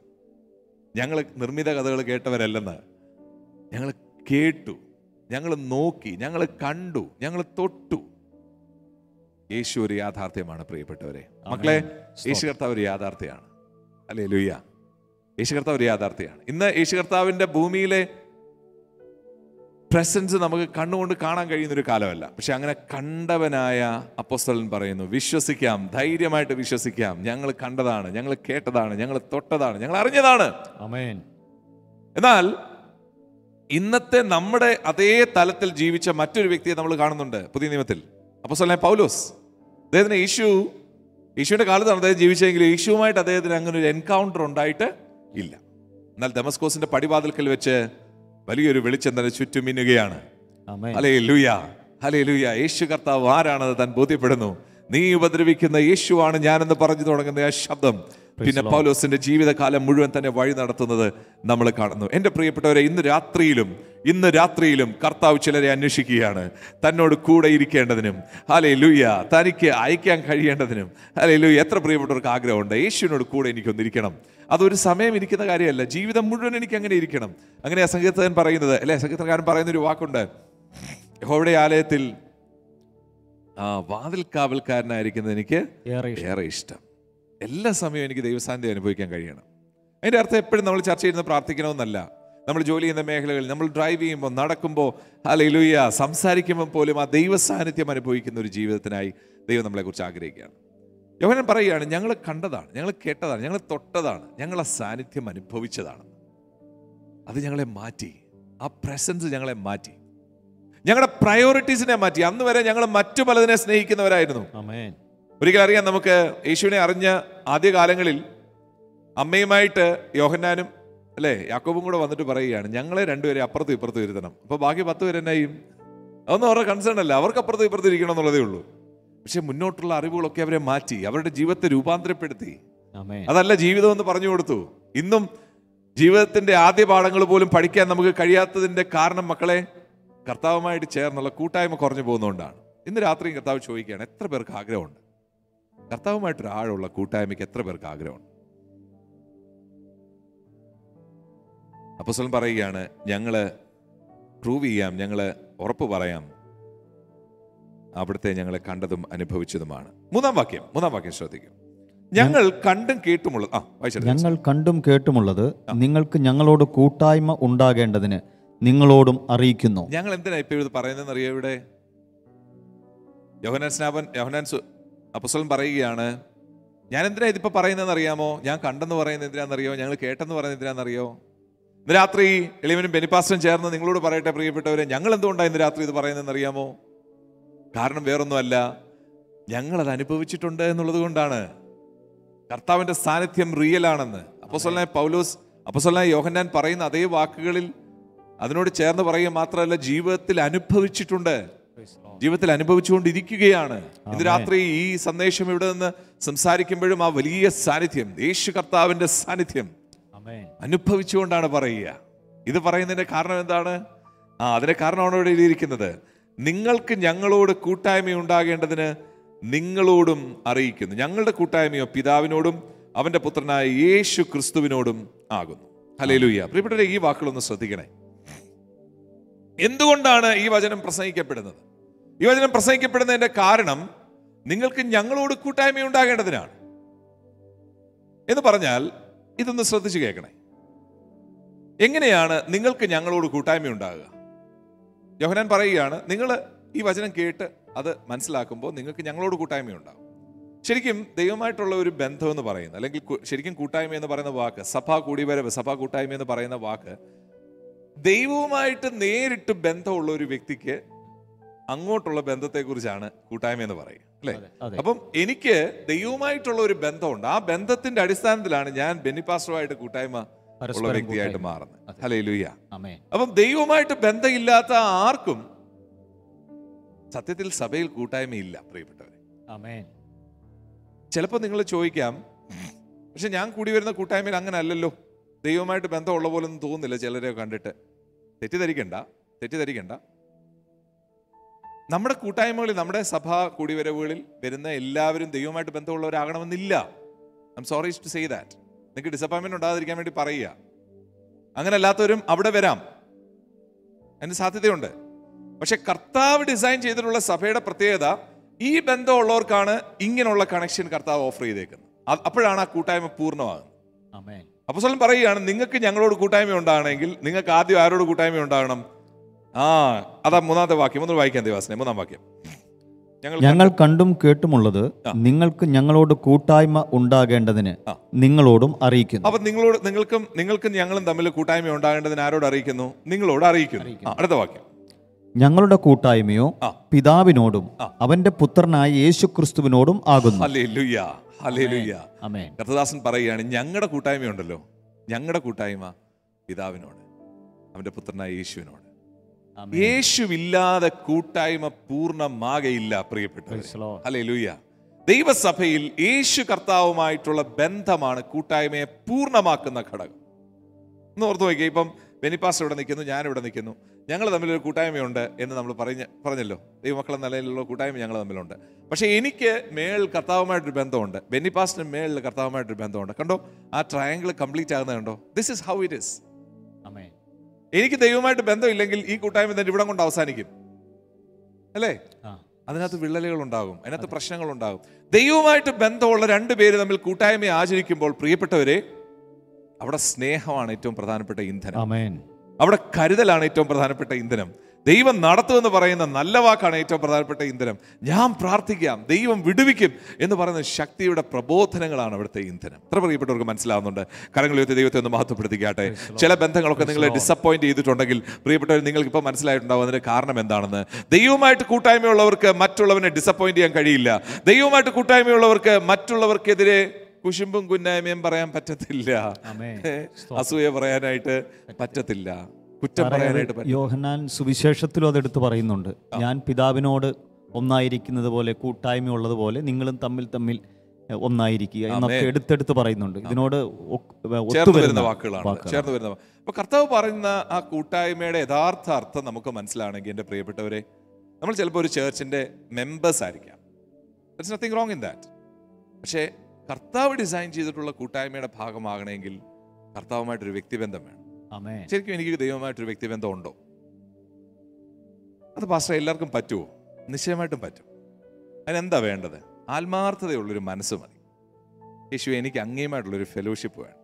ഞങ്ങൾ നിർമ്മിത കഥകൾ കേട്ടവരല്ലെന്ന് ഞങ്ങൾ കേട്ടു ഞങ്ങൾ നോക്കി ഞങ്ങൾ കണ്ടു ഞങ്ങൾ തൊട്ടു യേശു ഒരു യാഥാർത്ഥ്യമാണ് പ്രിയപ്പെട്ടവരെ മക്കളെ യേശു കർത്താവ് ഒരു യാഥാർത്ഥ്യമാണ് അല്ലേ ലുയ്യ യേശു കർത്താവ് ഒരു യാഥാർത്ഥ്യമാണ് ഇന്ന് യേശു കർത്താവിന്റെ ഭൂമിയിലെ പ്രസൻസ് നമുക്ക് കണ്ണുകൊണ്ട് കാണാൻ കഴിയുന്ന ഒരു കാലമല്ല പക്ഷെ അങ്ങനെ കണ്ടവനായ അപ്പോസ്തലൻ പറയുന്നു വിശ്വസിക്കാം ധൈര്യമായിട്ട് വിശ്വസിക്കാം ഞങ്ങൾ കണ്ടതാണ് ഞങ്ങൾ കേട്ടതാണ് ഞങ്ങൾ തൊട്ടതാണ് ഞങ്ങൾ അറിഞ്ഞതാണ് അമേൻ എന്നാൽ ഇന്നത്തെ നമ്മുടെ അതേ തലത്തിൽ ജീവിച്ച മറ്റൊരു വ്യക്തിയെ നമ്മൾ കാണുന്നുണ്ട് പുതിയ നിയമത്തിൽ അപ്പോൾ സ്വലം പൗലോസ് അദ്ദേഹത്തിന് യേശു യേശുവിന്റെ കാലത്താണ് അദ്ദേഹം ജീവിച്ചെങ്കിൽ യേശുവുമായിട്ട് അദ്ദേഹത്തിന് അങ്ങനെ ഒരു എൻകൗണ്ടർ ഉണ്ടായിട്ട് ഇല്ല എന്നാൽ ഡെമസ്കോസിന്റെ പടിവാതിൽക്കൽ വെച്ച് വലിയൊരു വെളിച്ചം തന്നെ ചുറ്റും മിന്നുകയാണ് ആമേൻ ഹലേ ലുയ ഹലേ ലുയ യേശു കർത്താവ് ആരാണെന്ന് താൻ ബോധ്യപ്പെടുന്നു നീ ഉപദ്രവിക്കുന്ന യേശുവാണ് ഞാനെന്ന് പറഞ്ഞു തുടങ്ങുന്ന ആ ശബ്ദം പിന്നെ പൗലോസിന്റെ ജീവിതകാലം മുഴുവൻ തന്നെ വഴി നടത്തുന്നത് നമ്മൾ കാണുന്നു എൻ്റെ പ്രിയപ്പെട്ടവരെ ഇന്ന് രാത്രിയിലും ഇന്ന് രാത്രിയിലും കർത്താവ് ചിലരെ അന്വേഷിക്കുകയാണ് തന്നോട് കൂടെ ഇരിക്കേണ്ടതിനും ഹലേ ലുയ്യ തനിക്ക് അയക്കാൻ കഴിയേണ്ടതിനും ഹലേ ലുയ്യ എത്ര പ്രിയപ്പെട്ടവർക്ക് ആഗ്രഹമുണ്ട് യേശുവിനോട് കൂടെ എനിക്കൊന്നിരിക്കണം അതൊരു സമയം ഇരിക്കുന്ന കാര്യമല്ല ജീവിതം മുഴുവൻ എനിക്ക് അങ്ങനെ ഇരിക്കണം അങ്ങനെ ആ സംഗീതൻ പറയുന്നത് അല്ലെ സംഗീതക്കാരൻ പറയുന്ന ഒരു വാക്കുണ്ട് യഹോവയുടെ ആലയത്തിൽ ആ വാതിൽ കാവൽക്കാരനായിരിക്കുന്നത് എനിക്ക് ഏറെ ഇഷ്ടം. ഏറെ ഇഷ്ടം എല്ലാ സമയവും എനിക്ക് ദൈവസാന്നിധ്യം അനുഭവിക്കാൻ കഴിയണം അതിൻ്റെ അർത്ഥം എപ്പോഴും നമ്മൾ ചർച്ച ചെയ്യുന്ന പ്രാർത്ഥിക്കണമെന്നല്ല നമ്മൾ ജോലി ചെയ്യുന്ന മേഖലകളിൽ നമ്മൾ ഡ്രൈവ് ചെയ്യുമ്പോൾ നടക്കുമ്പോൾ അലയിലുയ്യ സംസാരിക്കുമ്പോൾ പോലും ആ ദൈവ സാന്നിധ്യം അനുഭവിക്കുന്ന ഒരു ജീവിതത്തിനായി ദൈവം നമ്മളെക്കുറിച്ച് ആഗ്രഹിക്കുകയാണ് യോഹനൻ പറയുകയാണ് ഞങ്ങൾ കണ്ടതാണ് ഞങ്ങൾ കേട്ടതാണ് ഞങ്ങൾ തൊട്ടതാണ് ഞങ്ങൾ ആ സാന്നിധ്യം അനുഭവിച്ചതാണ് അത് ഞങ്ങളെ മാറ്റി ആ പ്രസൻസ് ഞങ്ങളെ മാറ്റി ഞങ്ങളുടെ പ്രയോറിറ്റീസിനെ മാറ്റി അന്ന് വരെ ഞങ്ങൾ മറ്റു പലതിനെ സ്നേഹിക്കുന്നവരായിരുന്നു ആമേൻ ഒരിക്കൽ അറിയാം നമുക്ക് യേശുവിനെ അറിഞ്ഞ ആദ്യകാലങ്ങളിൽ അമ്മയുമായിട്ട് യോഹന്നാനും അല്ലേ യാക്കോബും കൂടെ വന്നിട്ട് പറയുകയാണ് ഞങ്ങളെ രണ്ടുപേരെ അപ്പുറത്തും ഇപ്പുറത്തും ഇരുത്തണം അപ്പോൾ ബാക്കി പത്ത് പേര് എന്നായും അതൊന്നും അവരുടെ കൺസേൺ അല്ല അവർക്ക് അപ്പുറത്തും ഇപ്പുറത്തും ഇരിക്കണം എന്നുള്ളതേ ഉള്ളൂ പക്ഷെ മുന്നോട്ടുള്ള അറിവുകളൊക്കെ അവരെ മാറ്റി അവരുടെ ജീവിതത്തെ രൂപാന്തരപ്പെടുത്തി ആമേൻ അതല്ല ജീവിതം എന്ന് പറഞ്ഞു കൊടുത്തു ഇന്നും ജീവിതത്തിന്റെ ആദ്യ പാഠങ്ങൾ പോലും പഠിക്കാൻ നമുക്ക് കഴിയാത്തതിന്റെ കാരണം മക്കളെ കർത്താവുമായിട്ട് ചേർന്നുള്ള കൂട്ടായ്മ കുറഞ്ഞു പോകുന്നതുകൊണ്ടാണ് ഇന്ന് രാത്രിയും കർത്താവ് ചോദിക്കുകയാണ് എത്ര പേർക്ക് ആഗ്രഹമുണ്ട് കർത്താവുമായിട്ടൊരു ആഴമുള്ള കൂട്ടായ്മയ്ക്ക് എത്ര പേർക്ക് ആഗ്രഹമുണ്ട് അപ്പസ്വലം പറയുകയാണ് ഞങ്ങള് പ്രൂവ് ചെയ്യാം ഞങ്ങള് ഉറപ്പ് പറയാം അവിടുത്തെ ഞങ്ങളെ കണ്ടതും അനുഭവിച്ചതുമാണ് മൂന്നാം വാക്യം മൂന്നാം വാക്യം ശ്രദ്ധിക്കും ഞങ്ങൾ കണ്ടും കേട്ടുമുള്ളത് ആ വായിച്ചെടുത്ത് ഞങ്ങൾ കണ്ടും കേട്ടുമുള്ളത് നിങ്ങൾക്ക് ഞങ്ങളോട് കൂട്ടായ്മ ഉണ്ടാകേണ്ടതിന് നിങ്ങളോടും അറിയിക്കുന്നു ഞങ്ങൾ എന്തിനാ ഇപ്പൊ ഇത് പറയുന്നതെന്ന് അറിയോ ഇവിടെ യോഹനാൻ സ്നാപൻ യോഹനാൻ അപ്പസ്വലൻ പറയുകയാണ് ഞാൻ എന്തിനാ ഇതിപ്പോ പറയുന്നതെന്ന് അറിയാമോ ഞാൻ കണ്ടെന്ന് പറയുന്നത് എന്തിനാണെന്നറിയോ ഞങ്ങൾ കേട്ടെന്ന് പറയുന്നത് എന്തിനാണെന്നറിയോ ഇന്ന് രാത്രി എളിവനും ബെനിപ്പാസ്റ്ററും ചേർന്ന് നിങ്ങളോട് പറയട്ടെ പ്രിയപ്പെട്ടവരെ ഞങ്ങൾ എന്തുകൊണ്ടാണ് ഇന്ന് രാത്രി ഇത് പറയുന്നതെന്ന് അറിയാമോ കാരണം വേറൊന്നുമല്ല ഞങ്ങൾ അത് അനുഭവിച്ചിട്ടുണ്ട് എന്നുള്ളത് കൊണ്ടാണ് കർത്താവിന്റെ സാന്നിധ്യം റിയൽ ആണെന്ന് അപ്പസ്വലനായ പൗലോസ് അപ്പസ്വലനായ യോഹന്നാൻ പറയുന്ന അതേ വാക്കുകളിൽ അതിനോട് ചേർന്ന് പറയുക മാത്രമല്ല ജീവിതത്തിൽ അനുഭവിച്ചിട്ടുണ്ട് ജീവിതത്തിൽ അനുഭവിച്ചുകൊണ്ടിരിക്കുകയാണ് ഇന്ന് രാത്രി ഈ സന്ദേശം ഇവിടെ നിന്ന് സംസാരിക്കുമ്പോഴും ആ വലിയ സാന്നിധ്യം യേശു കർത്താവിന്റെ സാന്നിധ്യം ആമേൻ അനുഭവിച്ചുകൊണ്ടാണ് പറയുക ഇത് പറയുന്നതിന്റെ കാരണം എന്താണ് ആ അതിന്റെ കാരണമാണ് ഇവിടെ എഴുതിയിരിക്കുന്നത് നിങ്ങൾക്ക് ഞങ്ങളോട് കൂട്ടായ്മ ഉണ്ടാകേണ്ടതിന് നിങ്ങളോടും അറിയിക്കുന്നു ഞങ്ങളുടെ കൂട്ടായ്മയോ പിതാവിനോടും അവന്റെ പുത്രനായ യേശു ക്രിസ്തുവിനോടും ആകുന്നു ഹലേലുയ്യ പ്രിയപ്പെട്ടവരെ ഈ വാക്കുകളൊന്ന് ശ്രദ്ധിക്കണേ എന്തുകൊണ്ടാണ് ഈ വചനം പ്രസംഗിക്കപ്പെടുന്നത് ഈ വചനം പ്രസംഗിക്കപ്പെടുന്നതിന്റെ കാരണം നിങ്ങൾക്ക് ഞങ്ങളോട് കൂട്ടായ്മ ഉണ്ടാകേണ്ടതിനാണ് എന്ന് പറഞ്ഞാൽ ഇതൊന്ന് ശ്രദ്ധിച്ചു കേൾക്കണേ എങ്ങനെയാണ് നിങ്ങൾക്ക് ഞങ്ങളോട് കൂട്ടായ്മ ഉണ്ടാകുക യോഹനാൻ പറയുകയാണ് നിങ്ങൾ ഈ വചനം കേട്ട് അത് മനസ്സിലാക്കുമ്പോൾ നിങ്ങൾക്ക് ഞങ്ങളോട് കൂട്ടായ്മ ഉണ്ടാകും ശരിക്കും ദൈവമായിട്ടുള്ള ഒരു ബന്ധം എന്ന് പറയുന്നത് അല്ലെങ്കിൽ കു- ശരിക്കും കൂട്ടായ്മ എന്ന് പറയുന്ന വാക്ക് സഭാ കൂടിവരവ് സഭാ കൂട്ടായ്മ എന്ന് പറയുന്ന വാക്ക് ദൈവവുമായിട്ട് നേരിട്ട് ബന്ധമുള്ള ഒരു വ്യക്തിക്ക് അങ്ങോട്ടുള്ള ബന്ധത്തെക്കുറിച്ചാണ് കൂട്ടായ്മ എന്ന് പറയുക അല്ലേ അതെ, അതെ. അപ്പം എനിക്ക് ദൈവവുമായിട്ടുള്ള ഒരു ബന്ധമുണ്ട് ആ ബന്ധത്തിന്റെ അടിസ്ഥാനത്തിലാണ് ഞാൻ ബെന്നിപ്പാസ്റ്ററുമായിട്ട് കൂട്ടായ്മ ഉള്ള പരസ്പരം വ്യക്തിയായിട്ട് കൂട്ടായ്മ. മാറുന്നത് അതെ. ഹലേ ലുയ്യ ആമേൻ അപ്പം ദൈവവുമായിട്ട് ബന്ധമില്ലാത്ത ആർക്കും സത്യത്തിൽ സഭയിൽ കൂട്ടായ്മയില്ല പ്രിയപ്പെട്ടവരെ ആമേൻ ചിലപ്പോൾ നിങ്ങൾ ചോദിക്കാം പക്ഷെ ഞാൻ കൂടി വരുന്ന കൂട്ടായ്മയിൽ അങ്ങനെ അല്ലല്ലോ ദൈവമായിട്ട് ബന്ധമുള്ള പോലെ ഒന്നും തോന്നുന്നില്ല ചിലരെ കണ്ടിട്ട് തെറ്റിദ്ധരിക്കണ്ട തെറ്റിദ്ധരിക്കണ്ട നമ്മുടെ കൂട്ടായ്മകളിൽ നമ്മുടെ സഭാ കൂടിവരവുകളിൽ വരുന്ന എല്ലാവരും ദൈവമായിട്ട് ബന്ധമുള്ളവരാകണമെന്നില്ല I am sorry to say that നിങ്ങൾക്ക് ഡിസപ്പോയിൻമെന്റ് ഉണ്ടാകാതിരിക്കാൻ വേണ്ടി പറയുക അങ്ങനെ അല്ലാത്തവരും അവിടെ വരാം അതിന് സാധ്യതയുണ്ട് പക്ഷെ കർത്താവ് ഡിസൈൻ ചെയ്തിട്ടുള്ള സഭയുടെ പ്രത്യേകത ഈ ബന്ധമുള്ളവർക്കാണ് ഇങ്ങനെയുള്ള കണക്ഷൻ കർത്താവ് ഓഫർ ചെയ്തേക്കുന്നത് അത് അപ്പോഴാണ് ആ കൂട്ടായ്മ പൂർണ്ണമാകുന്നത് ആമേൻ അപ്പോസ്തലൻ പറയുകയാണ് നിങ്ങൾക്ക് ഞങ്ങളോട് കൂട്ടായ്മ ഉണ്ടാകണമെങ്കിൽ നിങ്ങൾക്ക് ആദ്യം ആരോട് കൂട്ടായ്മ ഉണ്ടാകണം ആ അതാ മൂന്നാമത്തെ വാക്യം ഒന്ന് വായിക്കാൻ ദേവാസനെ മൂന്നാം വാക്യം ഞങ്ങൾ ഞങ്ങൾ കണ്ടും കേട്ടുമുള്ളത് നിങ്ങൾക്ക് ഞങ്ങളോട് കൂട്ടായ്മ ഉണ്ടാകേണ്ടതിന് നിങ്ങളോടും അറിയിക്കുന്നു അപ്പൊ നിങ്ങളോട് നിങ്ങൾക്കും നിങ്ങൾക്കും ഞങ്ങളും തമ്മിൽ കൂട്ടായ്മ ഉണ്ടാകേണ്ടതിന് ആരോട് അറിയിക്കുന്നു നിങ്ങളോട് അറിയിക്കുന്നു ആ, അടുത്ത വാക്യം ഞങ്ങളുടെ കൂട്ടായ്മയോ ആ. പിതാവിനോടും അവന്റെ പുത്രനായ യേശുക്രിസ്തുവിനോടും ആകുന്നു ഹലേ ലുയ്യ ഹലേ ലുയ്യ അമേൻ കർത്തദാസൻ പറയുകയാണ് ഞങ്ങളുടെ കൂട്ടായ്മയുണ്ടല്ലോ ഞങ്ങളുടെ കൂട്ടായ്മ പിതാവിനോട് അവന്റെ പുത്രനായ യേശുവിനോട് യേശുവില്ലാതെ കൂട്ടായ്മ പൂർണ്ണമാകയില്ല പ്രിയപ്പെട്ടവർ ഹലേ ലുയ്യ ദൈവസഭയിൽ യേശു കർത്താവുമായിട്ടുള്ള ബന്ധമാണ് കൂട്ടായ്മയെ പൂർണ്ണമാക്കുന്ന ഘടകം ഒന്ന് ഓർത്ത് നോക്കിയേ ഇപ്പം ബെനിപ്പാസ് ഇവിടെ നിൽക്കുന്നു ഞാൻ ഇവിടെ നിൽക്കുന്നു ഞങ്ങൾ തമ്മിലൊരു കൂട്ടായ്മയുണ്ട് എന്ന് നമ്മൾ പറഞ്ഞ പറഞ്ഞല്ലോ ദൈവമക്കളെ നിലയിലുള്ള കൂട്ടായ്മ ഞങ്ങൾ തമ്മിലുണ്ട് പക്ഷേ എനിക്ക് മേൾ കർത്താവുമായിട്ടൊരു ബന്ധമുണ്ട് ബെന്നിപ്പാസിന് മേളിൽ കർത്താവുമായിട്ടൊരു ബന്ധമുണ്ട് കണ്ടോ ആ ട്രയാങ്കിൾ കംപ്ലീറ്റ് ആകുന്നത് കണ്ടോ this is how it is amen എനിക്ക് ദൈവമായിട്ട് ബന്ധമില്ലെങ്കിൽ ഈ കൂട്ടായ്മ തന്നെ ഇവിടം കൊണ്ട് അവസാനിക്കും അല്ലേ ആ. അതിനകത്ത് വിള്ളലുകൾ ഉണ്ടാകും അതിനകത്ത് പ്രശ്നങ്ങൾ ഉണ്ടാകും ദൈവമായിട്ട് ബന്ധമുള്ള രണ്ട് പേര് തമ്മിൽ കൂട്ടായ്മ ആചരിക്കുമ്പോൾ പ്രിയപ്പെട്ടവരെ അവിടെ സ്നേഹമാണ് ഏറ്റവും പ്രധാനപ്പെട്ട ഇന്ധനം അമേൻ അവിടെ കരുതലാണ് ഏറ്റവും പ്രധാനപ്പെട്ട ഇന്ധനം ദൈവം നടത്തുമെന്ന് പറയുന്ന നല്ല വാക്കാണ് ഏറ്റവും പ്രധാനപ്പെട്ട ഇന്ധനം ഞാൻ പ്രാർത്ഥിക്കാം ദൈവം വിടുവിക്കും എന്ന് പറയുന്ന ശക്തിയുടെ പ്രബോധനങ്ങളാണ് അവിടുത്തെ ഇന്ധനം എത്ര പ്രിയപ്പെട്ടവർക്ക് മനസ്സിലാവുന്നുണ്ട് കരങ്ങൾ ഉയർത്തി ദൈവത്തെ ഒന്ന് മഹത്വപ്പെടുത്തിക്കാട്ടെ ചില ബന്ധങ്ങളൊക്കെ നിങ്ങളെ ഡിസപ്പോയിന്റ് ചെയ്തിട്ടുണ്ടെങ്കിൽ പ്രിയപ്പെട്ടവർ നിങ്ങൾക്ക് ഇപ്പോൾ മനസ്സിലായിട്ടുണ്ടാവും അതിന്റെ കാരണം എന്താണെന്ന് ദൈവമായിട്ട് കൂട്ടായ്മയുള്ളവർക്ക് മറ്റുള്ളവനെ ഡിസപ്പോയിന്റ് ചെയ്യാൻ കഴിയില്ല ദൈവമായിട്ട് കൂട്ടായ്മയുള്ളവർക്ക് മറ്റുള്ളവർക്കെതിരെ കുശുമ്പും കുന്നായ്മയും പറയാൻ പറ്റത്തില്ല ആമേൻ. അസൂയ പറയാനായിട്ട് പറ്റത്തില്ല കുറ്റം പറയാനായിട്ട് പറ്റ- യോഹന്നാൻ സുവിശേഷത്തിലും അതെടുത്ത് പറയുന്നുണ്ട് ഞാൻ പിതാവിനോട് ഒന്നായിരിക്കുന്നത് പോലെ കൂട്ടായ്മ ഉള്ളതുപോലെ നിങ്ങളും തമ്മിൽ തമ്മിൽ എഹ്, ഒന്നായിരിക്കുക എന്നൊക്കെ എടുത്തെടുത്ത് പറയുന്നുണ്ട് ഇതിനോട് ഒക്ക്- ചേർന്ന് ഒത്തുവരുന്ന വരുന്ന വാക്കുകളാണ് ചേർന്ന് വരുന്ന വാ- അപ്പൊ കർത്താവ് പറയുന്ന ആ കൂട്ടായ്മയുടെ യഥാർത്ഥ അർത്ഥം നമുക്ക് മനസ്സിലാണെങ്കിൽ എൻ്റെ പ്രിയപ്പെട്ടവരെ നമ്മൾ ചിലപ്പോൾ ഒരു ചേർച്ചിന്റെ മെമ്പേഴ്സ് ആയിരിക്കാം that's nothing wrong in that പക്ഷേ കർത്താവ് ഡിസൈൻ ചെയ്തിട്ടുള്ള കൂട്ടായ്മയുടെ ഭാഗമാകണമെങ്കിൽ കർത്താവുമായിട്ടൊരു വ്യക്തിബന്ധം വേണം അമേൻ ശരിക്കും എനിക്ക് ദൈവമായിട്ടൊരു വ്യക്തിബന്ധം ഉണ്ടോ അത് പാസ്റ്റർ എല്ലാവർക്കും പറ്റുമോ നിശ്ചയമായിട്ടും പറ്റും അതിനെന്താ വേണ്ടത് ആത്മാർത്ഥതയുള്ളൊരു മനസ്സ് മതി യേശു എനിക്ക് അങ്ങേയുമായിട്ടുള്ളൊരു ഫെലോഷിപ്പ് വേണം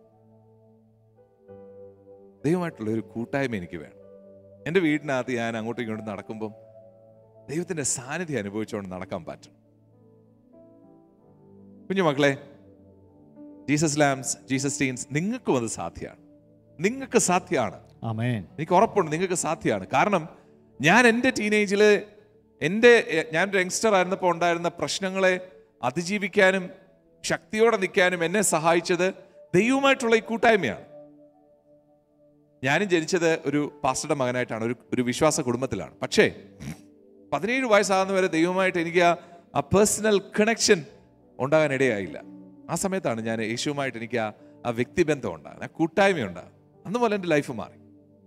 ദൈവമായിട്ടുള്ളൊരു കൂട്ടായ്മ എനിക്ക് വേണം എൻ്റെ വീടിനകത്ത് ഞാൻ അങ്ങോട്ടും ഇങ്ങോട്ടും നടക്കുമ്പം ദൈവത്തിൻ്റെ സാന്നിധ്യം അനുഭവിച്ചുകൊണ്ട് നടക്കാൻ പറ്റും കുഞ്ഞുമക്കളെ ജീസസ് ലാംസ് ജീസസ് ടീൻസ് നിങ്ങൾക്കും അത് സാധ്യമാണ് നിങ്ങൾക്ക് സാധ്യമാണ് അമേൻ എനിക്ക് ഉറപ്പുണ്ട് നിങ്ങൾക്ക് സാധ്യമാണ് കാരണം ഞാൻ എൻ്റെ ടീനേജിൽ എൻ്റെ എ- ഞാനൊരു യങ്സ്റ്റർ ആയിരുന്നപ്പോൾ ഉണ്ടായിരുന്ന പ്രശ്നങ്ങളെ അതിജീവിക്കാനും ശക്തിയോടെ നിൽക്കാനും എന്നെ സഹായിച്ചത് ദൈവമായിട്ടുള്ള ഈ കൂട്ടായ്മയാണ് ഞാനും ജനിച്ചത് ഒരു പാസ്റ്ററുടെ മകനായിട്ടാണ് ഒരു ഒരു വിശ്വാസ കുടുംബത്തിലാണ് പക്ഷേ പതിനേഴ് വയസ്സാകുന്ന വരെ ദൈവമായിട്ട് എനിക്ക് ആ ആ പേഴ്സണൽ കണക്ഷൻ ഉണ്ടാകാൻ ഇടയായില്ല ആ സമയത്താണ് ഞാൻ യേശുവുമായിട്ട് എനിക്ക് ആ ആ വ്യക്തിബന്ധം ഉണ്ടാകുന്നത് ആ കൂട്ടായ്മ ഉണ്ടാകും അന്ന് പോലെ എൻ്റെ ലൈഫ് മാറി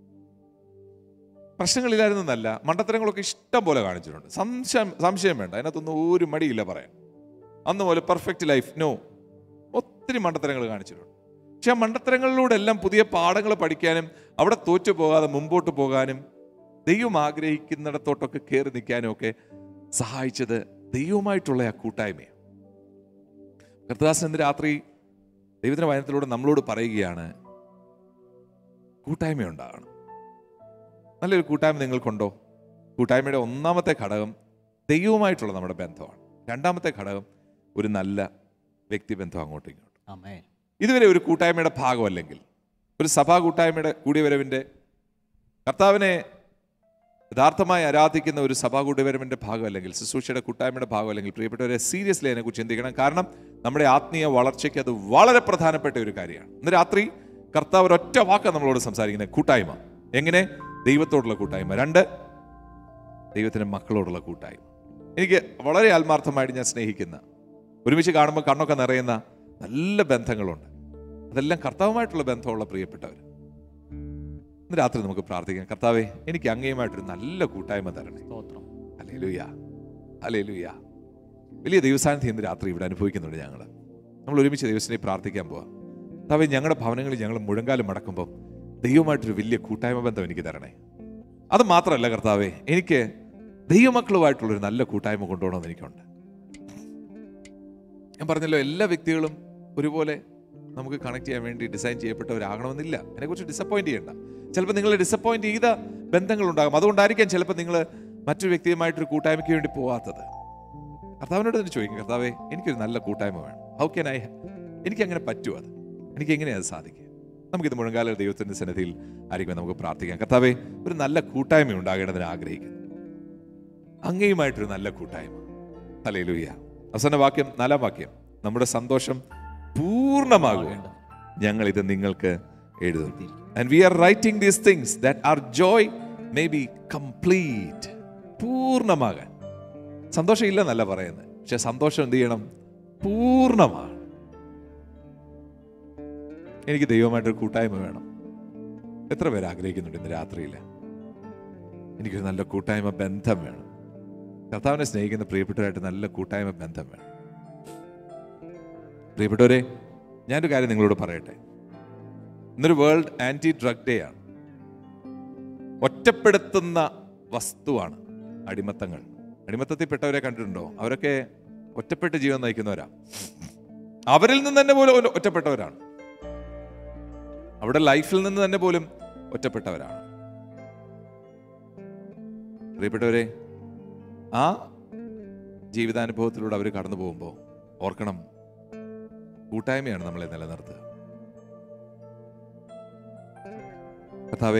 പ്രശ്നങ്ങളില്ലായിരുന്നല്ല മണ്ടത്തരങ്ങളൊക്കെ ഇഷ്ടം പോലെ കാണിച്ചിട്ടുണ്ട് സംശയം സംശയം വേണ്ട അതിനകത്തൊന്നും ഒരു മടിയില്ല പറയാൻ അന്ന് പോലെ പെർഫെക്റ്റ് ലൈഫ് നോ ഒത്തിരി മണ്ടത്തരങ്ങൾ കാണിച്ചിട്ടുണ്ട് പക്ഷെ ആ മണ്ടത്തരങ്ങളിലൂടെ എല്ലാം പുതിയ പാഠങ്ങൾ പഠിക്കാനും അവിടെ തോറ്റു പോകാതെ മുമ്പോട്ട് പോകാനും ദൈവം ആഗ്രഹിക്കുന്നിടത്തോട്ടൊക്കെ കയറി നിൽക്കാനും ഒക്കെ സഹായിച്ചത് ദൈവമായിട്ടുള്ള ആ കൂട്ടായ്മയാണ് കർത്തദാസൻ ഇന്ന് രാത്രി ദൈവത്തിന്റെ വചനത്തിലൂടെ നമ്മളോട് പറയുകയാണ് കൂട്ടായ്മ ഉണ്ടാകണം നല്ലൊരു കൂട്ടായ്മ നിങ്ങൾക്കുണ്ടോ കൂട്ടായ്മയുടെ ഒന്നാമത്തെ ഘടകം ദൈവവുമായിട്ടുള്ള നമ്മുടെ ബന്ധമാണ് രണ്ടാമത്തെ ഘടകം ഒരു നല്ല വ്യക്തിബന്ധം അങ്ങോട്ടും ഇങ്ങോട്ടും അമേൻ ഇതുവരെ ഒരു കൂട്ടായ്മയുടെ ഭാഗമല്ലെങ്കിൽ ഒരു സഭാ കൂട്ടായ്മയുടെ കൂടിവരവിൻ്റെ കർത്താവിനെ യഥാർത്ഥമായി ആരാധിക്കുന്ന ഒരു സഭാ കൂടിവരവിൻ്റെ ഭാഗമല്ലെങ്കിൽ ശുശ്രൂഷയുടെ കൂട്ടായ്മയുടെ ഭാഗമല്ലെങ്കിൽ പ്രിയപ്പെട്ടവരെ സീരിയസ്ലി അതിനെക്കുറിച്ച് ചിന്തിക്കണം കാരണം നമ്മുടെ ആത്മീയ വളർച്ചയ്ക്ക് അത് വളരെ പ്രധാനപ്പെട്ട ഒരു കാര്യമാണ് ഇന്ന് രാത്രി കർത്താവ് ഒരൊറ്റ വാക്ക് നമ്മളോട് സംസാരിക്കുന്നത് കൂട്ടായ്മ എങ്ങനെ ദൈവത്തോടുള്ള കൂട്ടായ്മ രണ്ട് ദൈവത്തിൻ്റെ മക്കളോടുള്ള കൂട്ടായ്മ എനിക്ക് വളരെ ആത്മാർത്ഥമായിട്ട് ഞാൻ സ്നേഹിക്കുന്ന ഒരുമിച്ച് കാണുമ്പോൾ കണ്ണൊക്കെ നിറയുന്ന നല്ല ബന്ധങ്ങളുണ്ട് അതെല്ലാം കർത്താവുമായിട്ടുള്ള ബന്ധമുള്ള പ്രിയപ്പെട്ടവർ ഇന്ന് രാത്രി നമുക്ക് പ്രാർത്ഥിക്കാം കർത്താവെ എനിക്ക് അങ്ങയുമായിട്ടൊരു നല്ല കൂട്ടായ്മ തരണേ സ്തോത്രം അലേ ലുയ്യ അലേ ലുയ്യ വലിയ ദൈവസാന്നിധ്യം ഇന്ന് രാത്രി ഇവിടെ അനുഭവിക്കുന്നുണ്ട് ഞങ്ങൾ നമ്മൾ ഒരുമിച്ച് ദൈവത്തിനെ പ്രാർത്ഥിക്കാൻ പോവാം കർത്താവെ ഞങ്ങളുടെ ഭവനങ്ങളിൽ ഞങ്ങൾ മുഴങ്കാലം മടക്കുമ്പോൾ ദൈവമായിട്ടൊരു വലിയ കൂട്ടായ്മ ബന്ധം എനിക്ക് തരണേ അത് മാത്രമല്ല കർത്താവെ എനിക്ക് ദൈവമക്കളുമായിട്ടുള്ളൊരു നല്ല കൂട്ടായ്മ കൊണ്ടുപോകണമെന്ന് എനിക്കുണ്ട് ഞാൻ പറഞ്ഞല്ലോ എല്ലാ വ്യക്തികളും ഒരുപോലെ നമുക്ക് കണക്ട് ചെയ്യാൻ വേണ്ടി ഡിസൈൻ ചെയ്യപ്പെട്ടവരാകണമെന്നില്ല അതിനെക്കുറിച്ച് ഡിസപ്പോയിന്റ് ചെയ്യണ്ട ചിലപ്പോൾ നിങ്ങൾ ഡിസപ്പോയിന്റ് ചെയ്ത ബന്ധങ്ങളുണ്ടാകും അതുകൊണ്ടായിരിക്കാം ചിലപ്പോൾ നിങ്ങൾ മറ്റൊരു വ്യക്തിയുമായിട്ടൊരു കൂട്ടായ്മയ്ക്ക് വേണ്ടി പോവാത്തത് കർത്താവിനോട് തന്നെ ചോദിക്കും കർത്താവേ എനിക്കൊരു നല്ല കൂട്ടായ്മ വേണം ഹൗ ക്യാൻ ഐ എനിക്ക് അങ്ങനെ പറ്റുമോ അത് എനിക്ക് എങ്ങനെയാണ് അത് സാധിക്കുക നമുക്കിത് മുഴങ്കാല ദൈവത്തിന്റെ സന്നിധിയിൽ ആയിരിക്കും നമുക്ക് പ്രാർത്ഥിക്കാം കർത്താവേ ഒരു നല്ല കൂട്ടായ്മ ഉണ്ടാകേണ്ടതിന് ആഗ്രഹിക്കുന്നു അങ്ങയുമായിട്ടൊരു നല്ല കൂട്ടായ്മ ഹല്ലേലൂയ അവസാന വാക്യം നാലാം വാക്യം നമ്മുടെ സന്തോഷം പൂർണ്ണമാകുക ഞങ്ങൾ ഇത് നിങ്ങൾക്ക് എഴുതും and we are writing these things that our joy may be complete പൂർണ്ണമാകാൻ സന്തോഷം ഇല്ലെന്നല്ല പറയുന്നത് പക്ഷെ സന്തോഷം എന്ത് ചെയ്യണം പൂർണ്ണമാണ് എനിക്ക് ദൈവമായിട്ടൊരു കൂട്ടായ്മ വേണം എത്ര പേര് ആഗ്രഹിക്കുന്നുണ്ട് ഇന്ന് രാത്രിയിൽ എനിക്കൊരു നല്ല കൂട്ടായ്മ ബന്ധം വേണം കർത്താവിനെ സ്നേഹിക്കുന്ന പ്രിയപ്പെട്ടവരായിട്ട് നല്ല കൂട്ടായ്മ ബന്ധം വേണം പ്രിയപ്പെട്ടവരെ ഞാനൊരു കാര്യം നിങ്ങളോട് പറയട്ടെ ഇന്നൊരു വേൾഡ് ആന്റി ഡ്രഗ് ഡേ ആണ് ഒറ്റപ്പെടുത്തുന്ന വസ്തുവാണ് അടിമത്തങ്ങൾ അടിമത്തത്തിൽപ്പെട്ടവരെ കണ്ടിട്ടുണ്ടോ അവരൊക്കെ ഒറ്റപ്പെട്ട് ജീവൻ നയിക്കുന്നവരാ അവരിൽ നിന്ന് തന്നെ പോലും ഒ- ഒറ്റപ്പെട്ടവരാണ് അവിടെ ലൈഫിൽ നിന്ന് തന്നെ പോലും ഒറ്റപ്പെട്ടവരാണ് പ്രിയപ്പെട്ടവരെ ആ ജീവിതാനുഭവത്തിലൂടെ അവർ കടന്നു പോകുമ്പോൾ ഓർക്കണം കൂട്ടായ്മയാണ് നമ്മളെ നിലനിർത്തുക കർത്താവേ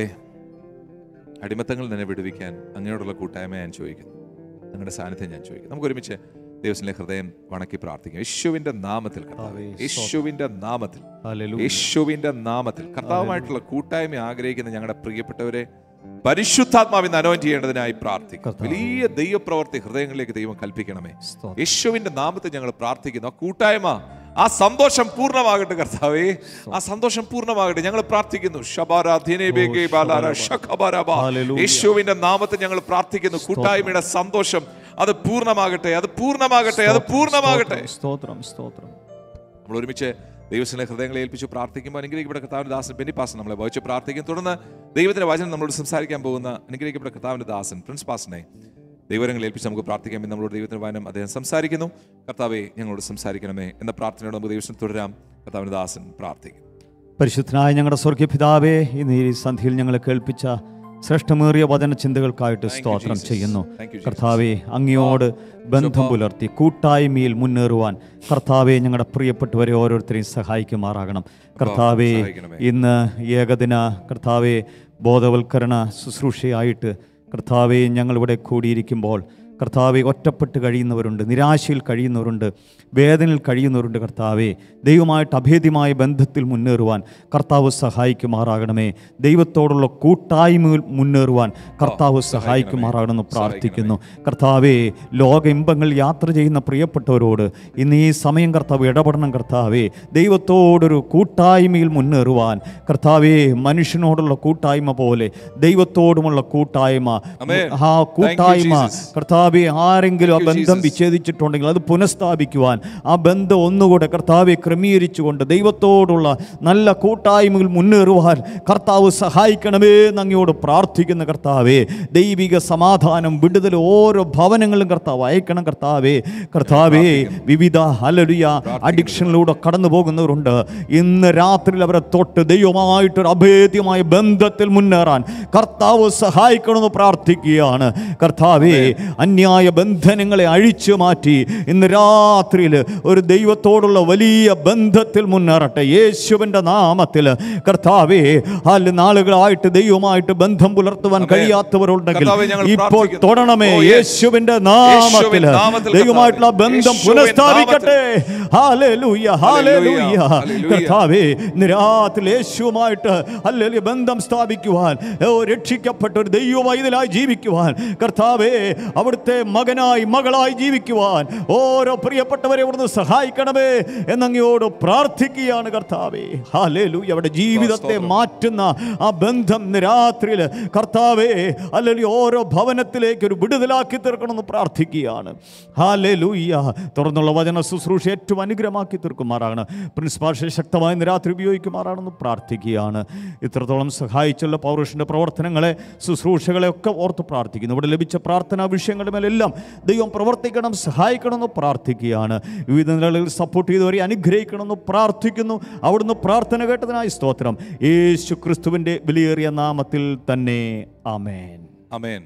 അടിമത്തങ്ങളിൽ തന്നെ വിടുവിക്കാൻ അങ്ങയോടുള്ള കൂട്ടായ്മ ഞാൻ ചോദിക്കുന്നു നിങ്ങളുടെ സാന്നിധ്യം ഞാൻ ചോദിക്കുന്നു നമുക്ക് ഒരുമിച്ച് ദൈവത്തിലെ ഹൃദയം വണക്കി പ്രാർത്ഥിക്കാം യേശുവിന്റെ നാമത്തിൽ കർത്താവേ യേശുവിന്റെ നാമത്തിൽ ഹല്ലേലൂയ. യേശുവിന്റെ നാമത്തിൽ കർത്താവുമായിട്ടുള്ള കൂട്ടായ്മ ആഗ്രഹിക്കുന്ന ഞങ്ങളുടെ പ്രിയപ്പെട്ടവരെ പരിശുദ്ധാത്മാവിന്ന് അനോൻ ചെയ്യേണ്ടതിനായി പ്രാർത്ഥിക്കും കർത്താവേ. വലിയ ദൈവപ്രവർത്തി ഹൃദയങ്ങളിലേക്ക് ദൈവം കൽപ്പിക്കണമേ സ്തോത്രം. യേശുവിന്റെ നാമത്തിൽ ഞങ്ങൾ പ്രാർത്ഥിക്കുന്നു ആ കൂട്ടായ്മ ആ സന്തോഷം പൂർണ്ണമാകട്ടെ കർത്താവേ ആ സന്തോഷം പൂർണ്ണമാകട്ടെ ഞങ്ങൾ പ്രാർത്ഥിക്കുന്നു ശബാര ധിനേബേഗെ ബാലാര ശഖബാരബ. ഹല്ലേലൂയ. യേശുവിന്റെ നാമത്തിൽ ഞങ്ങൾ പ്രാർത്ഥിക്കുന്നു കൂട്ടായ്മയുടെ സന്തോഷം അത് പൂർണ്ണമാകട്ടെ അത് പൂർണ്ണമാകട്ടെ അത് പൂർണ്ണമാകട്ടെ സ്തോത്രം സ്തോത്രം നമ്മൾ ഒരുമിച്ച് ദൈവത്തിലെ ഹൃദയങ്ങളെ ഏൽപ്പിച്ച് പ്രാർത്ഥിക്കുമ്പോൾ അനുഗ്രഹിക്കപ്പെട്ട കർത്താവിന്റെ ദാസൻ ബെന്നിപ്പാസൻ നമ്മളെ വഹിച്ച് പ്രാർത്ഥിക്കും തുടർന്ന് ദൈവത്തിന്റെ വചനം നമ്മളോട് സംസാരിക്കാൻ പോകുന്ന അനുഗ്രഹിക്കപ്പെട്ട കർത്താവിന്റെ ദാസൻ പ്രിൻസ് പാസനെ ദൈവരങ്ങൾ ഏൽപ്പിച്ച് നമുക്ക് പ്രാർത്ഥിക്കാം എന്ന് നമ്മളോട് ദൈവത്തിന്റെ വചനം അദ്ദേഹം സംസാരിക്കുന്നു കർത്താവെ ഞങ്ങളോട് സംസാരിക്കണമേ എന്ന പ്രാർത്ഥനയോട് നമുക്ക് ദൈവത്തിന് തുടരാം കർത്താവിന്റെ ദാസൻ പ്രാർത്ഥിക്കും പരിശുദ്ധനായ ഞങ്ങളുടെ സ്വർഗീയ പിതാവേ ഇന്ന് ഈ സന്ധിയിൽ ഞങ്ങളെ കേൾപ്പിച്ച ശ്രേഷ്ഠമേറിയ വചന ചിന്തകൾക്കായിട്ട് സ്തോത്രം Jesus. ചെയ്യുന്നു Thank you, Jesus. കർത്താവെ അങ്ങയോട് ബന്ധം പുലർത്തി കൂട്ടായ്മയിൽ മുന്നേറുവാൻ കർത്താവെ ഞങ്ങളുടെ പ്രിയപ്പെട്ടവരെ ഓരോരുത്തരെയും സഹായിക്കുമാറാകണം കർത്താവെ സഹായിക്കണമേ. ഇന്ന് ഏകദിന കർത്താവെ ബോധവൽക്കരണ ശുശ്രൂഷയായിട്ട് കർത്താവെ ഞങ്ങളിവിടെ കൂടിയിരിക്കുമ്പോൾ കർത്താവെ ഒറ്റപ്പെട്ട് കഴിയുന്നവരുണ്ട് നിരാശയിൽ കഴിയുന്നവരുണ്ട് വേദനയിൽ കഴിയുന്നവരുണ്ട് കർത്താവെ ദൈവമായിട്ട് അഭേദ്യമായ ബന്ധത്തിൽ മുന്നേറുവാൻ കർത്താവ് സഹായിക്കുമാറാകണമേ ദൈവത്തോടുള്ള കൂട്ടായ്മയിൽ മുന്നേറുവാൻ കർത്താവ് സഹായിക്കുമാറാകണമെന്ന് പ്രാർത്ഥിക്കുന്നു കർത്താവെ ലോക ഇമ്പങ്ങൾ യാത്ര ചെയ്യുന്ന പ്രിയപ്പെട്ടവരോട് ഇന്ന് ഈ സമയം കർത്താവ് ഇടപെടണം കർത്താവെ ദൈവത്തോടൊരു കൂട്ടായ്മയിൽ മുന്നേറുവാൻ കർത്താവെ മനുഷ്യനോടുള്ള കൂട്ടായ്മ പോലെ ദൈവത്തോടുമുള്ള കൂട്ടായ്മ Amen. ആ കൂട്ടായ്മ Jesus. കർത്താവെ ആരെങ്കിലും ആ Thank you, ബന്ധം Jesus. വിച്ഛേദിച്ചിട്ടുണ്ടെങ്കിൽ അത് പുനഃസ്ഥാപിക്കുവാൻ ആ ബന്ധം ഒന്നുകൂടെ കർത്താവെ ക്രമീകരിച്ചുകൊണ്ട് ദൈവത്തോടുള്ള നല്ല കൂട്ടായ്മയിൽ മുന്നേറുവാൻ കർത്താവ് സഹായിക്കണമേ എന്ന് അങ്ങയോട് പ്രാർത്ഥിക്കുന്ന കർത്താവേ ദൈവിക സമാധാനം വിടുതൽ ഓരോ ഭവനങ്ങളിലും കർത്താവ് അയക്കണം കർത്താവേ കർത്താവേ വിവിധ അലടിയ അഡിക്ഷനിലൂടെ കടന്നു പോകുന്നവരുണ്ട് ഇന്ന് രാത്രിയിൽ അവരെ തൊട്ട് ദൈവമായിട്ടൊരു അഭേദ്യമായ ബന്ധത്തിൽ മുന്നേറാൻ കർത്താവ് സഹായിക്കണമെന്ന് പ്രാർത്ഥിക്കുകയാണ് കർത്താവേ അന്യായ ബന്ധനങ്ങളെ അഴിച്ചു മാറ്റി ഇന്ന് രാത്രിയിൽ ഒരു ദൈവത്തോടുള്ള വലിയ ബന്ധത്തിൽ മുന്നേറട്ടെ യേശുവിൻ്റെ നാമത്തിൽ കർത്താവേ അല്ല നാളുകളായിട്ട് ദൈവമായിട്ട് ബന്ധം പുലർത്തുവാൻ Amen. കഴിയാത്തവരുണ്ടെങ്കിൽ കർത്താവേ, ഞങ്ങൾ ഇപ്പോൾ പ്രാർത്ഥിക്കുന്നു. തൊടണമേ Oh, yes. യേശുവിന്റെ നാമത്തിൽ യേശുവിൻ നാമത്തിൽ ദൈവമായിട്ടുള്ള കർത്താവേ. ബന്ധം യേശുവിൻ പുനഃസ്ഥാപിക്കട്ടെ ഹാലേലൂയ ഹാലേലൂയ ഹല്ലേലൂയ. കർത്താവേ ഇന്ന് രാത്രി യേശുവുമായിട്ട് ഹല്ലേലൂയ ബന്ധം സ്ഥാപിക്കുവാൻ ഓ രക്ഷിക്കപ്പെട്ട ഒരു ദൈവമായി ഇതിലായി ജീവിക്കുവാൻ കർത്താവേ അവിടുത്തെ മകനായി മകളായി ജീവിക്കുവാൻ ഓരോ പ്രിയപ്പെട്ടവരെ ഇവിടുന്ന് സഹായിക്കണമേ എന്നങ്ങയോട് പ്രാർത്ഥിക്കുകയാണ് കർത്താവേ ഹാലേലൂയ അവിടെ ജീവിതത്തെ സ്തോത്രം. മാറ്റുന്ന ആ ബന്ധം ഇന്ന് രാത്രിയിൽ കർത്താവേ അല്ലെങ്കിൽ ഓരോ ഭവനത്തിലേക്ക് ഒരു വിടുതലാക്കി തീർക്കണമെന്ന് പ്രാർത്ഥിക്കുകയാണ് ഹാലേ ലൂയ്യ തുറന്നുള്ള വചന ശുശ്രൂഷ ഏറ്റവും അനുഗ്രഹമാക്കി തീർക്കുമാറാണ് പ്രിൻസിപ്പാൾ ശക്തമായി ഇന്ന് രാത്രി ഉപയോഗിക്കുമാറാണെന്ന് പ്രാർത്ഥിക്കുകയാണ് ഇത്രത്തോളം സഹായിച്ചുള്ള പൗരുഷൻ്റെ പ്രവർത്തനങ്ങളെ ശുശ്രൂഷകളെ ഒക്കെ ഓർത്ത് പ്രാർത്ഥിക്കുന്നു ഇവിടെ ലഭിച്ച പ്രാർത്ഥനാ വിഷയങ്ങളുടെ മേലെല്ലാം ദൈവം പ്രവർത്തിക്കണം സഹായിക്കണമെന്ന് പ്രാർത്ഥിക്കുകയാണ് വിവിധ നിലകളിൽ സപ്പോർട്ട് ചെയ്തവരെ അനുഗ്രഹിക്കണമെന്ന് പ്രാർത്ഥിക്കുന്നു അവിടുന്ന് പ്രാർത്ഥന കേട്ടതിനായി സ്തോത്രം യേശു ക്രിസ്തുവിൻ്റെ വിലയേറിയ നാമത്തിൽ തന്നെ ആമേൻ അമേൻ